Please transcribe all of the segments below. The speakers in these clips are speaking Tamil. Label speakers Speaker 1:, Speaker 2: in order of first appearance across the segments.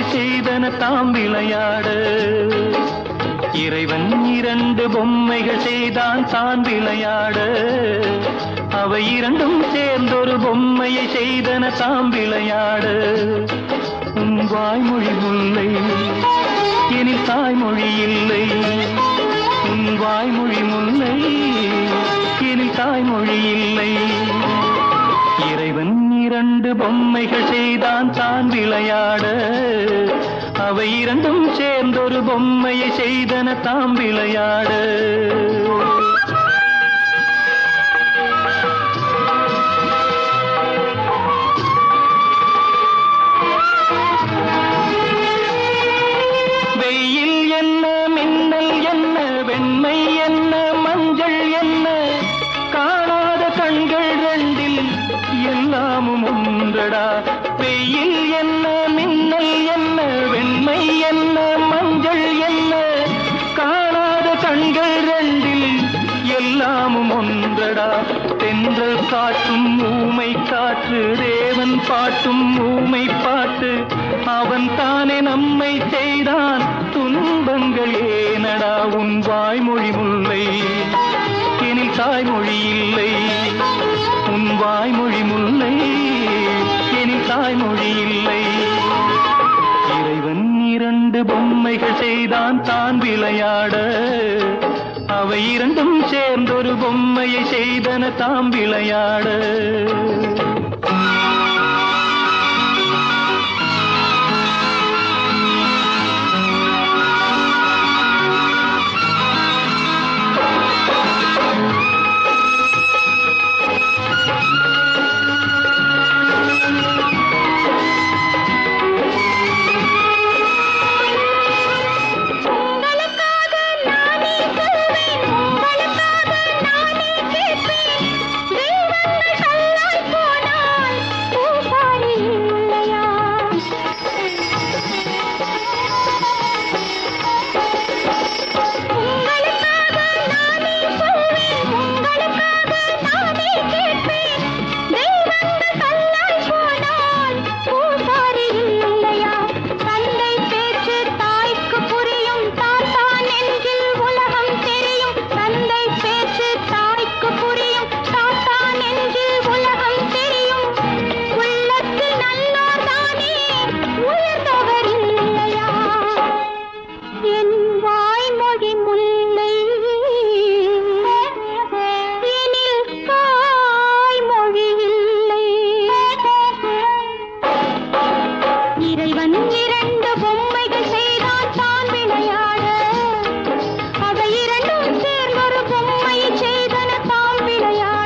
Speaker 1: செய்தன தாம் விளையாட இறைவன் இரண்டு பொம்மைகள் செய்தான் தான் விளையாட அவை இரண்டும் சேர்ந்தொரு பொம்மையை செய்தன தாம் விளையாட உன் வாய்மொழி முல்லை எனில் தாய்மொழி இல்லை உன் வாய்மொழி முல்லை எனில் தாய்மொழி இல்லை இறைவன் இரண்டு பொம்மைகள் செய்தான் தான் விளையாட அவை இரண்டும் சேர்ந்தொரு பொம்மையை செய்தன தாம் விளையாட வெயில் என்ன மின்னல் என்ன வெண்மை என்ன மஞ்சள் என்ன காணாத கண்கள் ரெண்டில் எல்லாமும் ஒன்றடா வெயில் என்ன மின்னல் என்ன வெண்மை என்ன மஞ்சள் என்ன காணாத கண்கள் ரெண்டில் எல்லாமும் ஒன்றடா தென்றல் காற்றும் ஊமை காற்று தேவன் பாட்டும் ஊமை பாட்டு அவன் தானே நம்மை செய்தான் துன்பங்கள் ஏனடா உன் வாய்மொழி முல்லை எனில் தாய்மொழி இல்லை உன் வாய்மொழி முல்லை எனில் தாய்மொழி இல்லை இறைவன் இரண்டு பொம்மைகள் செய்தான் தான் விளையாட அவை இரண்டும் சேர்ந்தொரு பொம்மையை செய்தன தாம் விளையாட
Speaker 2: உங்களுக்காக நானே சொல்வேன் உங்களுக்காக நானே கேட்பேன் தெய்வங்கள் கல்லாய் போனால் பூசாரி இல்லையா உங்களுக்காக நானே சொல்வேன் உங்களுக்காக நானே கேட்பேன் தெய்வங்கள் கல்லாய் போனால் பூசாரி இல்லையா தந்தை பேச்சு தாய்க்கு புரியும் தாத்தா நெஞ்சில் உலகம் தெரியும் தந்தை பேச்சு தாய்க்கு புரியும் தாத்தா நெஞ்சில் உலகம் தெரியும் உள்ளத்தில் நல்லோர் தானே உயர்ந்தவர் இல்லையா என் வாய்மொழி முல்லை எனில் தாய்மொழி இல்லை இறைவன் இரண்டு பொம்மைகள் செய்தான் தான் விளையாட அவை இரண்டும் சேர்ந்தொரு பொம்மையை செய்தன தாம் விளையாட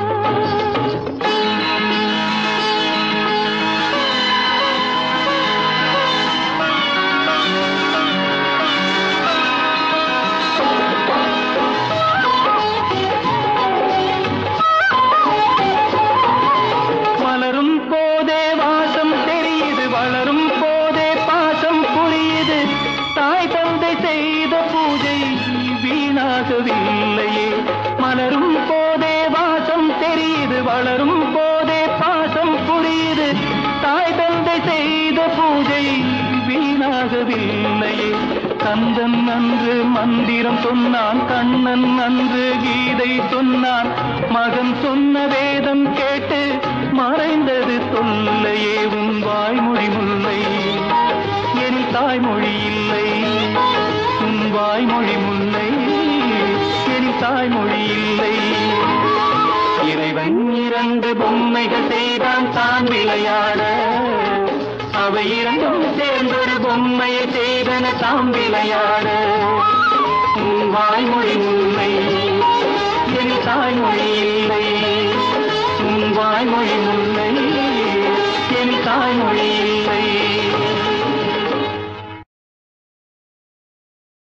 Speaker 1: மலரும் போதே வாசம் தெரியுது வளரும் போதே பாசம் புரியுது தாய் தந்தை செய்த பூஜை வீணாகவில்லையே மலரும் போதே வாசம் தெரியுது வளரும் போதே பாசம் புரியுது தாய் தந்தை செய்த பூஜை வீணாகவில்லையே கந்தன் அன்று மந்திரம் சொன்னான் கண்ணன் அன்று கீதை சொன்னான் மகன் சொன்ன வேதம் கேட்டு மறைந்தது தொல்லையே உன் வாய்மொழி முல்லை என் தாய்மொழி இல்லை உன் வாய்மொழி முல்லை என் தாய்மொழி இல்லை இறைவன் இரண்டு பொம்மைகள் செய்தான் தான் விளையாட அவை இரண்டும் சேர்ந்தொரு பொம்மையை செய்தன தாம் விளையாட உன் வாய்மொழி முல்லை என் தாய்மொழி இல்லை உன் வாய்மொழி முல்லை என் தாய்மொழி இல்லை